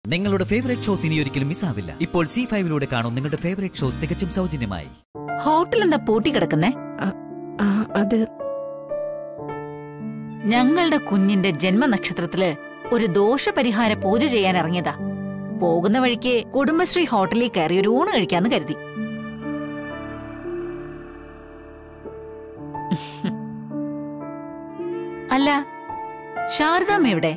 നിങ്ങളുടെ favourite shows ഇനി ഒരിക്കലും മിസ്സാവില്ല ഇപ്പോൾ സി ഫൈവിലൂടെ കാണും നിങ്ങളുടെ ഫേവറേറ്റ് ഷോ തികച്ചും സൗജന്യമായി ഹോട്ടൽ എന്താ പൂട്ടിക്കിടക്കുന്നേ ആ, അത് ഞങ്ങളുടെ കുഞ്ഞിന്റെ ജന്മനക്ഷത്രത്തില് ഒരു ദോഷപരിഹാര പൂജ ചെയ്യാൻ ഇറങ്ങിയതാ പോകുന്ന വഴിക്ക് കുടുംബശ്രീ ഹോട്ടലിൽ കയറി ഒരു ഊണ് കഴിക്കാന്ന് കരുതി അല്ല ശാരദാമ്മ എവിടെ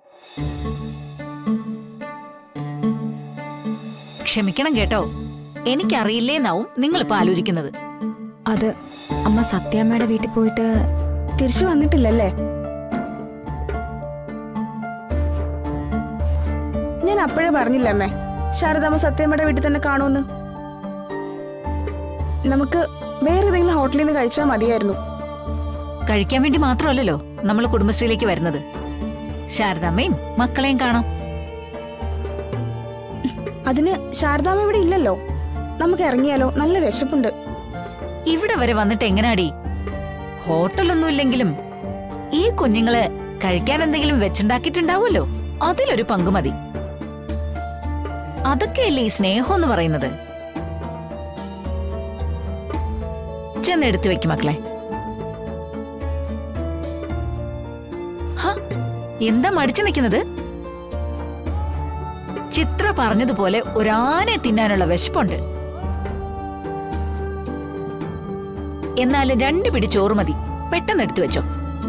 ക്ഷമിക്കണം കേട്ടോ എനിക്കറിയില്ലേന്നാവും നിങ്ങളിപ്പോ ആലോചിക്കുന്നത് അത് അമ്മ സത്യാമ്മയുടെ വീട്ടിൽ പോയിട്ട് തിരിച്ചു വന്നിട്ടില്ലല്ലേ ഞാൻ അപ്പോഴേ പറഞ്ഞില്ല അമ്മേ ശാരദാമ്മ സത്യമ്മയുടെ വീട്ടിൽ തന്നെ കാണുമെന്ന് നമുക്ക് വേറെ ഏതെങ്കിലും ഹോട്ടലിൽ നിന്ന് കഴിച്ചാൽ മതിയായിരുന്നു കഴിക്കാൻ വേണ്ടി മാത്രമല്ലല്ലോ നമ്മൾ കുടുംബശ്രീയിലേക്ക് വരുന്നത് ശാരദാമ്മയും മക്കളെയും കാണാം അതിന് ശാരദാമ്മ ഇവിടെ ഇല്ലല്ലോ നമുക്ക് ഇറങ്ങിയാലോ നല്ല വിശപ്പുണ്ട് ഇവിടെ വരെ വന്നിട്ട് എങ്ങനാടി ഹോട്ടലൊന്നും ഇല്ലെങ്കിലും ഈ കുഞ്ഞുങ്ങള് കഴിക്കാൻ എന്തെങ്കിലും വെച്ചുണ്ടാക്കിയിട്ടുണ്ടാവുമല്ലോ അതിലൊരു പങ്ക് മതി അതൊക്കെയല്ലേ ഈ സ്നേഹം എന്ന് പറയുന്നത് ചെന്നെടുത്തു വെക്കും മക്കളെ ഹ, എന്താ മടിച്ചു നിൽക്കുന്നത് ചിത്ര പറഞ്ഞതുപോലെ ഒരാനെ തിന്നാനുള്ള വിശപ്പുണ്ട് എന്നാലും രണ്ടു പിടി ചോറ് മതി പെട്ടെന്ന് എടുത്തു വെച്ചോ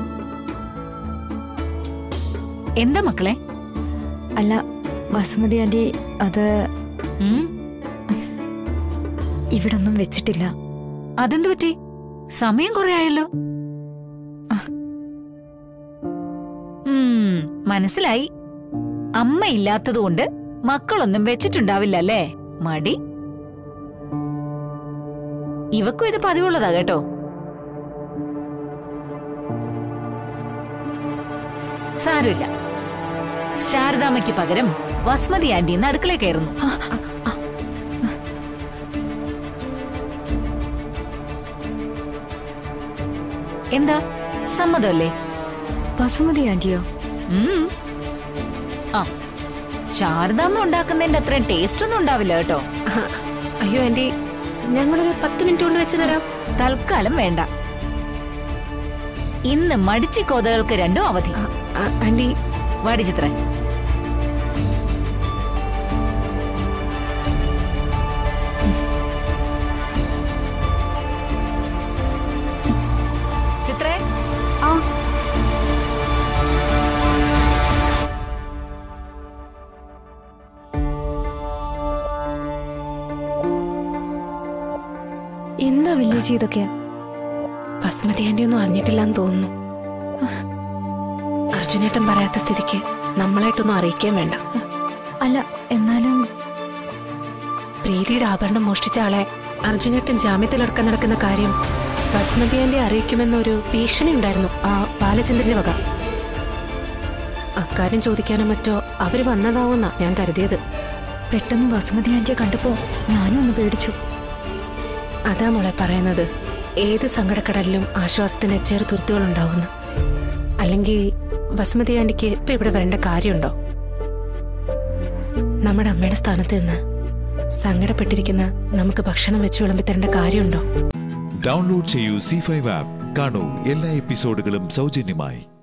എന്താ മക്കളെ അല്ല വസുമതി ആന്റി അത് ഉം, ഇവിടൊന്നും വെച്ചിട്ടില്ല അതെന്തു പറ്റി സമയം കുറെ ആയല്ലോ ഉം, മനസ്സിലായി അമ്മ ഇല്ലാത്തതുകൊണ്ട് മക്കളൊന്നും വെച്ചിട്ടുണ്ടാവില്ല അല്ലേ മടി ഇവക്കും ഇത് പതിവുള്ളതാ കേട്ടോ സാരമില്ല ശാരദാമ്മയ്ക്ക് പകരം വസ്മതി ആന്റി ഇന്ന് അടുക്കള കയറുന്നു എന്താ സമ്മതമല്ലേ വസുമതി ആന്റിയോ ഉം. ആ ശാരദാമ്മ ഉണ്ടാക്കുന്നതിന്റെ അത്രയും ടേസ്റ്റ് ഒന്നും ഉണ്ടാവില്ല കേട്ടോ അയ്യോ ആന്റി ഞങ്ങളൊരു പത്ത് മിനിറ്റ് കൊണ്ട് വെച്ച് തരാം തൽക്കാലം വേണ്ട ഇന്ന് മടിച്ചി കോതകൾക്ക് രണ്ടും അവധി ആന്റി വാടി ചിത്ര ചിത്രേ ആ എന്താ വില്ലേജ് ഇതൊക്കെ ബസ്മതി ആന്റി ഒന്നും അറിഞ്ഞിട്ടില്ലെന്ന് തോന്നുന്നു അർജുനേട്ടൻ പറയാത്ത സ്ഥിതിക്ക് നമ്മളായിട്ടൊന്നും അറിയിക്കാൻ വേണ്ട അല്ല എന്നാലും പ്രീതിയുടെ ആഭരണം മോഷ്ടിച്ച ആളെ അർജുനേട്ടൻ ജാമ്യത്തിലിറക്കാൻ നടക്കുന്ന കാര്യം ബസ്മതി ആന്റി അറിയിക്കുമെന്നൊരു ഭീഷണി ഉണ്ടായിരുന്നു ആ ബാലചന്ദ്രന്റെ വക അക്കാര്യം ചോദിക്കാനോ മറ്റോ അവര് വന്നതാവുന്ന ഞാൻ കരുതിയത് പെട്ടെന്ന് വസുമതി ആന്റിയെ കണ്ടപ്പോ ഞാനും ഒന്ന് പേടിച്ചു അതാ മോളെ പറയുന്നത് ഏത് സങ്കടക്കടലിലും ആശ്വാസത്തിന് ചെറുതുരുത്തുകൾ ഉണ്ടാവുന്നു അല്ലെങ്കിൽ ബസ്മതി ആന്റിക്ക് ഇപ്പൊ ഇവിടെ വരേണ്ട കാര്യമുണ്ടോ നമ്മുടെ അമ്മയുടെ സ്ഥാനത്ത് നിന്ന് സങ്കടപ്പെട്ടിരിക്കുന്ന നമുക്ക് ഭക്ഷണം വെച്ച് വിളമ്പി തരേണ്ട കാര്യമുണ്ടോ ഡൗൺലോഡ് ചെയ്യൂ സി ഫൈവ് ആപ്പ് കാണൂ എല്ലാ എപ്പിസോഡുകളും സൗജന്യമായി